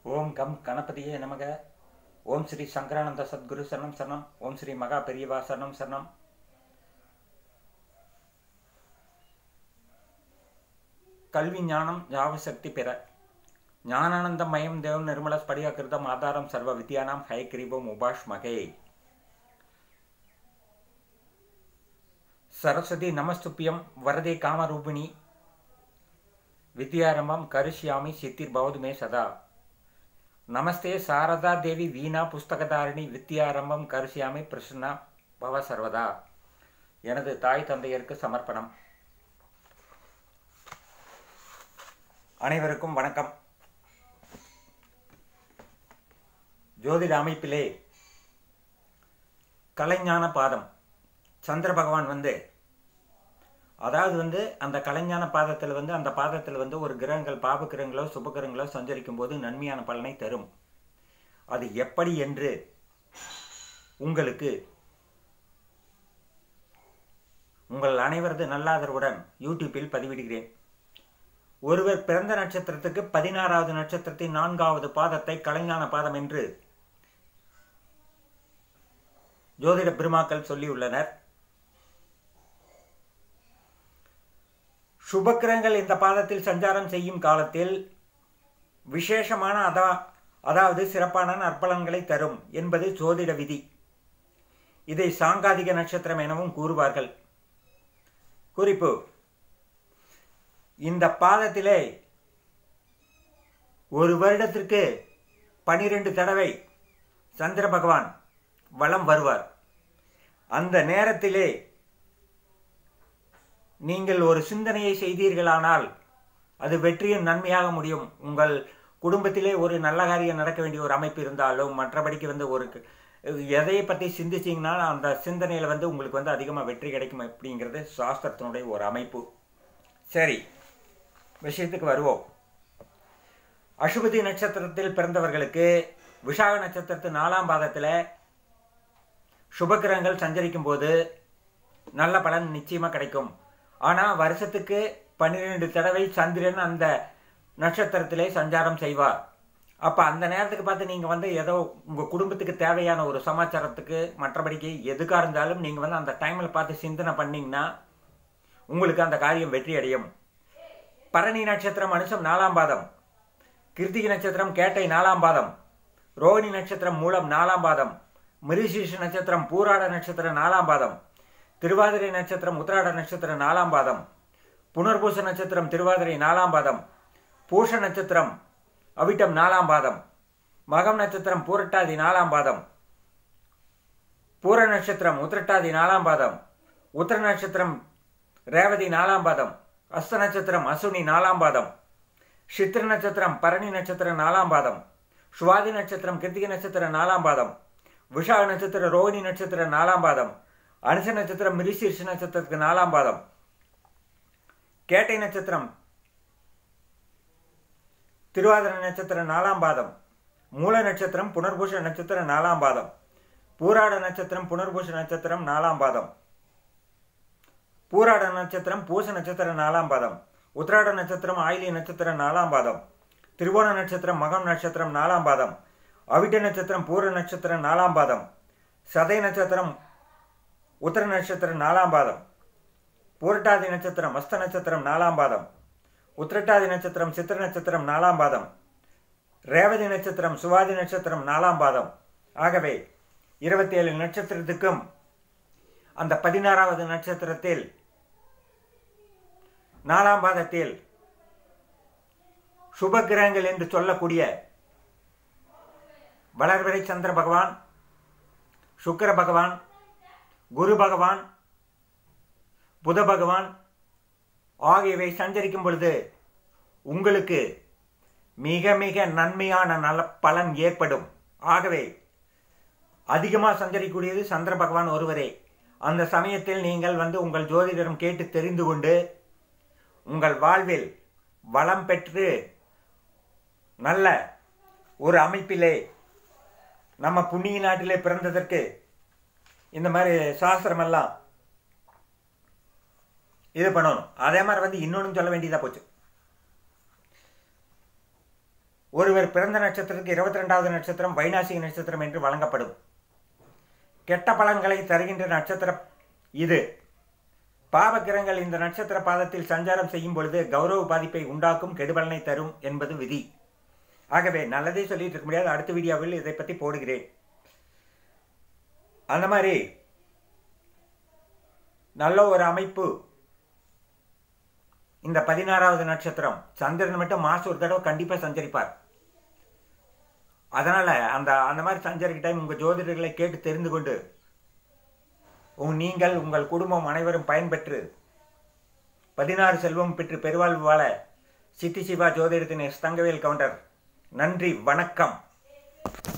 ஓம் come கணபதியே நமக ஓம் ஸ்ரீ சங்கரானந்த சத்குரு சரணம் சரணம் ஓம் ஸ்ரீ மகா பெரியவா சரணம் சரணம் கல்வி ஞானம் ஞாபசக்தி பெற ஞானானந்தம் மயம் தேவம் நிர்மல ஸ்படிகாக்கிருதம் ஆதாரம் சர்வ வித்யானாம் ஹயக்ரீபம் உபாஷ் மகே சரஸ்வதி நமஸ்துப்பியம் வரதே காமரூபிணி வித்யாரம்பம் கரிஷ்யாமி சித்திர் பவது மே சதா நமஸ்தே சாரதா தேவி வீணா புஸ்தகதாரிணி வித்யாரம்பம் கரிஷ்யாமி பிரசன்னா பவ சர்வதா எனது தாய் தந்தையருக்கு சமர்ப்பணம் அனைவருக்கும் வணக்கம் ஜோதிட அமைப்பிலே கலைஞான பாதம் சந்திர பகவான் வந்து அதாவது வந்து அந்த கலைஞான பாதத்தில் வந்து அந்த பாதத்தில் வந்து ஒரு கிரகங்கள் பாப கிரகங்களோ சுப கிரகங்களோ சஞ்சரிக்கும் போது நன்மையான பலனை தரும் அது எப்படி என்று உங்களுக்கு உங்கள் அனைவரது நல்லாதரவுடன் யூடியூப்பில் பதிவிடுகிறேன் ஒருவர் பிறந்த நட்சத்திரத்துக்கு பதினாறாவது நட்சத்திரத்தின் நான்காவது பாதத்தை கலைஞான பாதம் என்று ஜோதிட பெருமாக்கள் சொல்லியுள்ளனர் சுபக்கிரகங்கள் இந்த பாதத்தில் சஞ்சாரம் செய்யும் காலத்தில் விசேஷமான அதா அதாவது சிறப்பான நற்பலன்களை தரும் என்பது ஜோதிட விதி இதை சாங்காதிக நட்சத்திரம் எனவும் கூறுவார்கள் குறிப்பு இந்த பாதத்திலே ஒரு வருடத்திற்கு பனிரெண்டு தடவை சந்திர பகவான் வலம் வருவார் அந்த நேரத்திலே நீங்கள் ஒரு சிந்தனையை செய்தீர்களானால் அது வெற்றியும் நன்மையாக முடியும் உங்கள் குடும்பத்திலே ஒரு நல்ல காரியம் நடக்க வேண்டிய ஒரு அமைப்பு இருந்தாலும் மற்றபடிக்கு வந்து ஒரு எதை பற்றி சிந்திச்சிங்கன்னா அந்த சிந்தனையில் வந்து உங்களுக்கு வந்து அதிகமாக வெற்றி கிடைக்கும் அப்படிங்கிறது சாஸ்திரத்தினுடைய ஒரு அமைப்பு சரி விஷயத்துக்கு வருவோம் அசுபதி நட்சத்திரத்தில் பிறந்தவர்களுக்கு விஷாக நட்சத்திரத்து நாலாம் பாதத்தில் சுபக்கிரகங்கள் சஞ்சரிக்கும் போது நல்ல பலன் நிச்சயமாக கிடைக்கும் ஆனால் வருஷத்துக்கு பன்னிரெண்டு தடவை சந்திரன் அந்த நட்சத்திரத்திலே சஞ்சாரம் செய்வார் அப்போ அந்த நேரத்துக்கு பார்த்து நீங்கள் வந்து ஏதோ உங்கள் குடும்பத்துக்கு தேவையான ஒரு சமாச்சாரத்துக்கு மற்றபடிக்கு எதுக்காக இருந்தாலும் நீங்கள் வந்து அந்த டைமில் பார்த்து சிந்தனை பண்ணிங்கன்னா உங்களுக்கு அந்த காரியம் வெற்றி அடையும் பரணி நட்சத்திரம் அனுசம் நாலாம் பாதம் கிருத்திகை நட்சத்திரம் கேட்டை நாலாம் பாதம் ரோஹிணி நட்சத்திரம் மூலம் நாலாம் பாதம் மிருசீஷ நட்சத்திரம் பூராட நட்சத்திரம் நாலாம் பாதம் திருவாதிரை நட்சத்திரம் உத்திராட நட்சத்திரம் நாலாம் பாதம் புனர்பூச நட்சத்திரம் திருவாதிரை நாலாம் பாதம் பூஷ நட்சத்திரம் அவிட்டம் நாலாம் பாதம் மகம் நட்சத்திரம் பூரட்டாதி நாலாம் பாதம் பூர நட்சத்திரம் உத்திரட்டாதி நாலாம் பாதம் உத்திர நட்சத்திரம் ரேவதி நாலாம் பாதம் அஸ்த நட்சத்திரம் அசுனி நாலாம் பாதம் சித்திர நட்சத்திரம் பரணி நட்சத்திரம் நாலாம் பாதம் சுவாதி நட்சத்திரம் கிருத்திகை நட்சத்திரம் நாலாம் பாதம் விஷாக நட்சத்திரம் ரோஹிணி நட்சத்திரம் நாலாம் பாதம் அனுச நட்சத்திரம் மிரிசீர்ஷ நட்சத்திரத்துக்கு நாலாம் பாதம் கேட்டை நட்சத்திரம் திருவாதிரை நட்சத்திரம் நாலாம் பாதம் மூல நட்சத்திரம் புனர்பூஷ நட்சத்திரம் நாலாம் பாதம் பூராட நட்சத்திரம் புனர்பூஷ நட்சத்திரம் நாலாம் பாதம் பூராட நட்சத்திரம் பூச நட்சத்திரம் நாலாம் பாதம் உத்திராட நட்சத்திரம் ஆயிலிய நட்சத்திரம் நாலாம் பாதம் திருவோண நட்சத்திரம் மகம் நட்சத்திரம் நாலாம் பாதம் அவிட்ட நட்சத்திரம் பூர நட்சத்திரம் நாலாம் பாதம் சதை நட்சத்திரம் உத்தர நட்சத்திரம் நாலாம் பாதம் பூரட்டாதி நட்சத்திரம் அஸ்த நட்சத்திரம் நாலாம் பாதம் உத்திரட்டாதி நட்சத்திரம் சித்திர நட்சத்திரம் நாலாம் பாதம் ரேவதி நட்சத்திரம் சுவாதி நட்சத்திரம் நாலாம் பாதம் ஆகவே இருபத்தி ஏழு நட்சத்திரத்துக்கும் அந்த பதினாறாவது நட்சத்திரத்தில் நாலாம் பாதத்தில் சுப கிரகங்கள் என்று சொல்லக்கூடிய வளர்வரை சந்திர பகவான் சுக்கர பகவான் குரு பகவான் புத பகவான் ஆகியவை சஞ்சரிக்கும் பொழுது உங்களுக்கு மிக மிக நன்மையான நல பலன் ஏற்படும் ஆகவே அதிகமாக சஞ்சரிக்கக்கூடியது சந்திர பகவான் ஒருவரே அந்த சமயத்தில் நீங்கள் வந்து உங்கள் ஜோதிடரும் கேட்டு தெரிந்து கொண்டு உங்கள் வாழ்வில் வளம் பெற்று நல்ல ஒரு அமைப்பிலே நம்ம புண்ணிய நாட்டிலே பிறந்ததற்கு இந்த மாதிரி சாஸ்திரமெல்லாம் இது பண்ணணும் அதே மாதிரி வந்து இன்னொன்று சொல்ல வேண்டியதாக போச்சு ஒருவர் பிறந்த நட்சத்திரத்துக்கு இருபத்தி ரெண்டாவது நட்சத்திரம் வைநாசிக நட்சத்திரம் என்று வழங்கப்படும் கெட்ட பலன்களை தருகின்ற நட்சத்திரம் இது பாவக்கிரங்கள் இந்த நட்சத்திர பாதத்தில் சஞ்சாரம் செய்யும் பொழுது கௌரவ பாதிப்பை உண்டாக்கும் கெடுபலனை தரும் என்பது விதி ஆகவே நல்லதே சொல்லிட்டு இருக்க முடியாது அடுத்த வீடியோவில் இதை பற்றி போடுகிறேன் அந்த மாதிரி நல்ல ஒரு அமைப்பு இந்த பதினாறாவது நட்சத்திரம் சந்திரன் மட்டும் மாசம் ஒரு தடவை கண்டிப்பாக சஞ்சரிப்பார் அதனால அந்த அந்த மாதிரி சஞ்சரிக்க டைம் உங்கள் ஜோதிடர்களை கேட்டு தெரிந்து கொண்டு உங் நீங்கள் உங்கள் குடும்பம் அனைவரும் பயன்பெற்று பதினாறு செல்வம் பெற்று பெருவாழ்வு வாழ சித்தி சிவா ஜோதிடத்தின் எஸ் தங்கவேல் கவுண்டர் நன்றி வணக்கம்